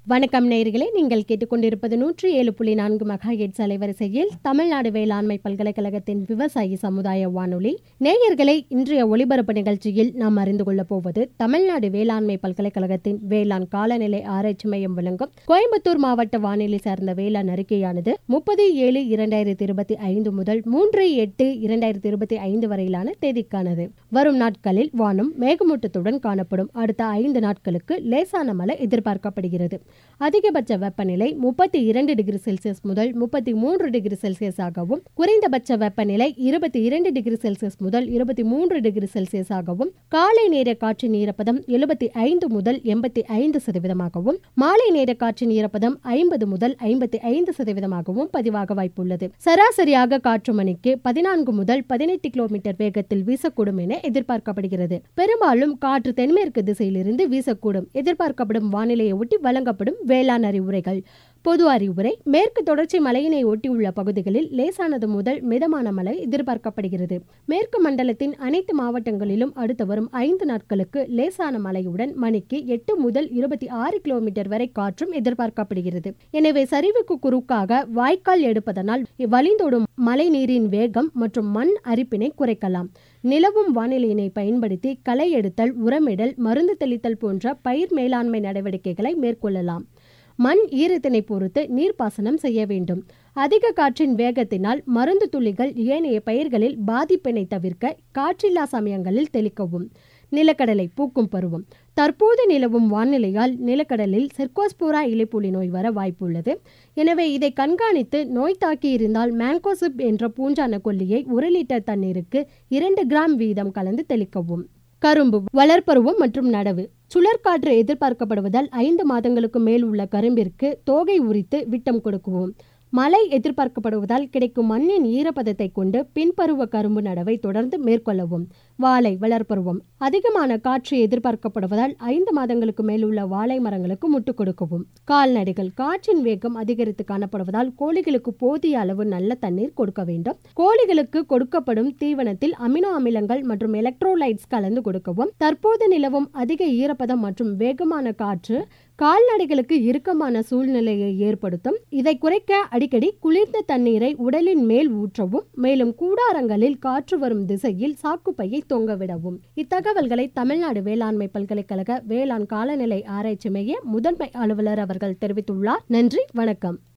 வணக்கம் நேயர்களே நீங்கள் கேட்டுக்கொண்டிருப்பது நூற்றி ஏழு புள்ளி நான்கு மெகா எட்ஸ் அலைவரிசையில் தமிழ்நாடு வேளாண்மை பல்கலைக்கழகத்தின் விவசாயி சமுதாய வானொலி நேயர்களை இன்றைய ஒலிபரப்பு நிகழ்ச்சியில் நாம் அறிந்து கொள்ளப் போவது தமிழ்நாடு வேளாண்மை பல்கலைக்கழகத்தின் வேளாண் காலநிலை ஆராய்ச்சி மையம் வழங்கும் கோயம்புத்தூர் மாவட்ட வானிலை சார்ந்த வேளாண் அறிக்கையானது முப்பது ஏழு இரண்டாயிரத்தி இருபத்தி ஐந்து முதல் மூன்று எட்டு இரண்டாயிரத்தி இருபத்தி ஐந்து வரையிலான தேதிக்கானது வரும் நாட்களில் வானம் மேகமூட்டத்துடன் காணப்படும் அடுத்த ஐந்து நாட்களுக்கு லேசான மழை எதிர்பார்க்கப்படுகிறது அதிகபட்ச வெப்பநிலை முப்பத்தி இரண்டு டிகிரி செல்சியஸ் முதல் முப்பத்தி மூன்று டிகிரி செல்சியஸாகவும் குறைந்தபட்ச வெப்பநிலை இருபத்தி இரண்டு டிகிரி செல்சியஸ் முதல் இருபத்தி மூன்று டிகிரி செல்சியஸாகவும் காலை நேர காற்றின் ஈரப்பதம் எழுபத்தி ஐந்து முதல் எண்பத்தி ஐந்து சதவீதமாகவும் மாலை நேர காற்றின் ஈரப்பதம் ஐம்பது முதல் ஐம்பத்தி ஐந்து சதவீதமாகவும் பதிவாக வாய்ப்புள்ளது சராசரியாக காற்று மணிக்கு பதினான்கு முதல் பதினெட்டு கிலோமீட்டர் வேகத்தில் வீசக்கூடும் என எதிர்பார்க்கப்படுகிறது பெரும்பாலும் காற்று தென்மேற்கு திசையிலிருந்து வீசக்கூடும் எதிர்பார்க்கப்படும் வானிலையை ஒட்டி வழங்கப்படும் வேளாண் அறிவுரைகள் பொது அறிவுரை மேற்கு தொடர்ச்சி மலையினை ஒட்டியுள்ள பகுதிகளில் லேசானது முதல் மிதமான மழை எதிர்பார்க்கப்படுகிறது மேற்கு மண்டலத்தின் அனைத்து மாவட்டங்களிலும் அடுத்து வரும் ஐந்து நாட்களுக்கு லேசான மழையுடன் மணிக்கு எட்டு முதல் இருபத்தி ஆறு கிலோமீட்டர் வரை காற்றும் எதிர்பார்க்கப்படுகிறது எனவே சரிவுக்கு குறுக்காக வாய்க்கால் எடுப்பதனால் வழிந்தோடும் மழை நீரின் வேகம் மற்றும் மண் அரிப்பினை குறைக்கலாம் நிலவும் வானிலையினை பயன்படுத்தி களை எடுத்தல் உரமிடல் மருந்து தெளித்தல் போன்ற பயிர் மேலாண்மை நடவடிக்கைகளை மேற்கொள்ளலாம் மண் ஈரத்தினை பொறுத்து நீர்ப்பாசனம் செய்ய வேண்டும் அதிக காற்றின் வேகத்தினால் மருந்து துளிகள் ஏனைய பயிர்களில் பாதிப்பினை தவிர்க்க காற்றில்லா சமயங்களில் தெளிக்கவும் நிலக்கடலை பூக்கும் பருவம் தற்போது நிலவும் வானிலையால் நிலக்கடலில் செர்கோஸ்போரா இலைப்புலி நோய் வர வாய்ப்புள்ளது எனவே இதை கண்காணித்து நோய் தாக்கி இருந்தால் மேங்கோசிப் என்ற பூஞ்சான கொல்லியை ஒரு லிட்டர் தண்ணீருக்கு இரண்டு கிராம் வீதம் கலந்து தெளிக்கவும் கரும்பு வளர்ப்பருவம் மற்றும் நடவு சுழற்காற்று எதிர்பார்க்கப்படுவதால் ஐந்து மாதங்களுக்கு மேல் உள்ள கரும்பிற்கு தோகை உரித்து விட்டம் கொடுக்குவோம் மழை எதிர்பார்க்கப்படுவதால் கிடைக்கும் மண்ணின் ஈரப்பதத்தை கொண்டு பின்பருவ கரும்பு நடவை தொடர்ந்து மேற்கொள்ளவும் வாழை வளர்ப்பருவம் அதிகமான காற்று எதிர்பார்க்கப்படுவதால் ஐந்து மாதங்களுக்கு மேல் உள்ள வாழை மரங்களுக்கு முட்டு கொடுக்கவும் கால்நடைகள் காற்றின் வேகம் அதிகரித்து காணப்படுவதால் கோழிகளுக்கு போதிய அளவு நல்ல தண்ணீர் கொடுக்க வேண்டும் கோழிகளுக்கு கொடுக்கப்படும் தீவனத்தில் அமினோ அமிலங்கள் மற்றும் எலக்ட்ரோலைட்ஸ் கலந்து கொடுக்கவும் தற்போது நிலவும் அதிக ஈரப்பதம் மற்றும் வேகமான காற்று கால்நடைகளுக்கு இறுக்கமான சூழ்நிலையை ஏற்படுத்தும் இதை குறைக்க அடிக்கடி குளிர்ந்த தண்ணீரை உடலின் மேல் ஊற்றவும் மேலும் கூடாரங்களில் காற்று வரும் திசையில் சாக்குப்பையை தொங்கவிடவும் இத்தகவல்களை தமிழ்நாடு வேளாண்மை பல்கலைக்கழக வேளாண் காலநிலை ஆராய்ச்சி மைய முதன்மை அலுவலர் அவர்கள் தெரிவித்துள்ளார் நன்றி வணக்கம்